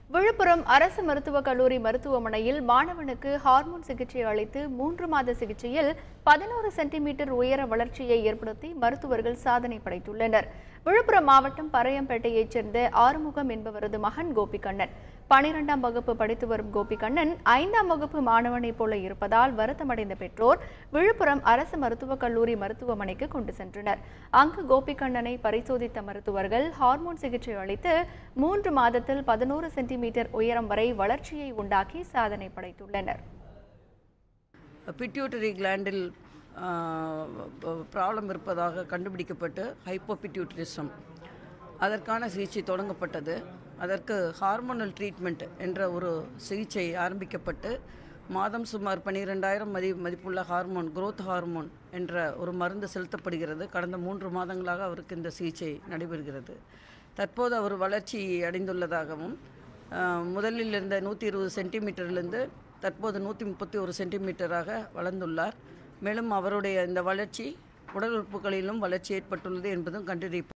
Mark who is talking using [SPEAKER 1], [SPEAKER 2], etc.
[SPEAKER 1] விழுப்புரம் அரசு மருத்துவக் கல்லூரி மருத்துவமனையில் மாணவனுக்கு ஹார்மோன் சிகிச்சை அளித்து மூன்று மாத சிகிச்சையில் பதினோரு சென்டிமீட்டர் உயர வளர்ச்சியை ஏற்படுத்தி மருத்துவர்கள் சாதனை படைத்துள்ளனர் விழுப்புரம் மாவட்டம் பறையம்பேட்டையைச் சேர்ந்த ஆறுமுகம் என்பவரது மகன் கோபிகண்ணன் பனிரெண்டாம் வகுப்பு படித்து வரும் கோபிகண்ணன் ஐந்தாம் வகுப்பு மாணவனைப் போல இருப்பதால் வருத்தமடைந்த பெற்றோர் விழுப்புரம் அரசு மருத்துவக் கல்லூரி மருத்துவமனைக்கு கொண்டு சென்றனர் அங்கு கோபிகண்ணனை பரிசோதித்த மருத்துவர்கள் ஹார்மோன் சிகிச்சை அளித்து மூன்று மாதத்தில் பதினோரு சென்டிமீட்டர் உயரம் வரை வளர்ச்சியை உண்டாக்கி சாதனை படைத்துள்ளனர்
[SPEAKER 2] பிட்யூட்டரி கிளாண்டில் ப்ராப்ளம் இருப்பதாக கண்டுபிடிக்கப்பட்டு ஹைப்போபிட்யூட்டரிசம் அதற்கான சிகிச்சை தொடங்கப்பட்டது அதற்கு ஹார்மோனல் ட்ரீட்மெண்ட் என்ற ஒரு சிகிச்சை ஆரம்பிக்கப்பட்டு மாதம் சுமார் பன்னிரெண்டாயிரம் மதி மதிப்புள்ள ஹார்மோன் growth ஹார்மோன் என்ற ஒரு மருந்து செலுத்தப்படுகிறது கடந்த மூன்று மாதங்களாக அவருக்கு இந்த சிகிச்சை நடைபெறுகிறது தற்போது அவர் வளர்ச்சி அடைந்துள்ளதாகவும் ஆஹ், முதலில் இருந்த நூற்றி இருபது சென்டிமீட்டர்லேருந்து தற்போது நூற்றி முப்பத்தி ஒரு சென்டிமீட்டராக வளர்ந்துள்ளார் மேலும் அவருடைய இந்த வளர்ச்சி உடல் உறுப்புகளிலும் வளர்ச்சி ஏற்பட்டுள்ளது என்பதும் கண்டறிய